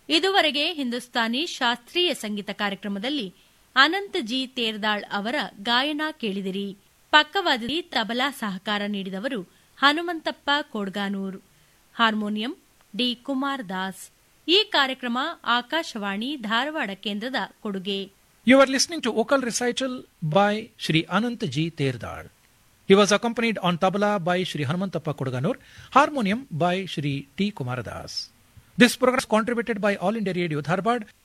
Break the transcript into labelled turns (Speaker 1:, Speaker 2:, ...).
Speaker 1: ಇದುವರೆಗೆ ಹಿಂದೂಸ್ತಾನಿ ಶಾಸ್ತ್ರೀಯ ಸಂಗೀತ ಕಾರ್ಯಕ್ರಮದಲ್ಲಿ ಅನಂತ್ ಜಿ ತೇರ್ದಾಳ್ ಅವರ ಗಾಯನ ಕೇಳಿದಿರಿ ಪಕ್ಕವಾದಿ ತಬಲಾ ಸಹಕಾರ ನೀಡಿದವರು ಹನುಮಂತಪ್ಪ ಕೋಡ್ಗಾನೂರ್ ಹಾರ್ಮೋನಿಯಂ ಡಿ ಕುಮಾರ್ ದಾಸ್ ಈ ಕಾರ್ಯಕ್ರಮ ಆಕಾಶವಾಣಿ ಧಾರವಾಡ ಕೇಂದ್ರದ ಕೊಡುಗೆ
Speaker 2: You are listening to vocal recital by Shri Anant G. Terdal. He was accompanied on tabla by Shri Hanumantappa Kodaganur, harmonium by Shri T. Kumaradas. This program is contributed by All India Radio Dharwad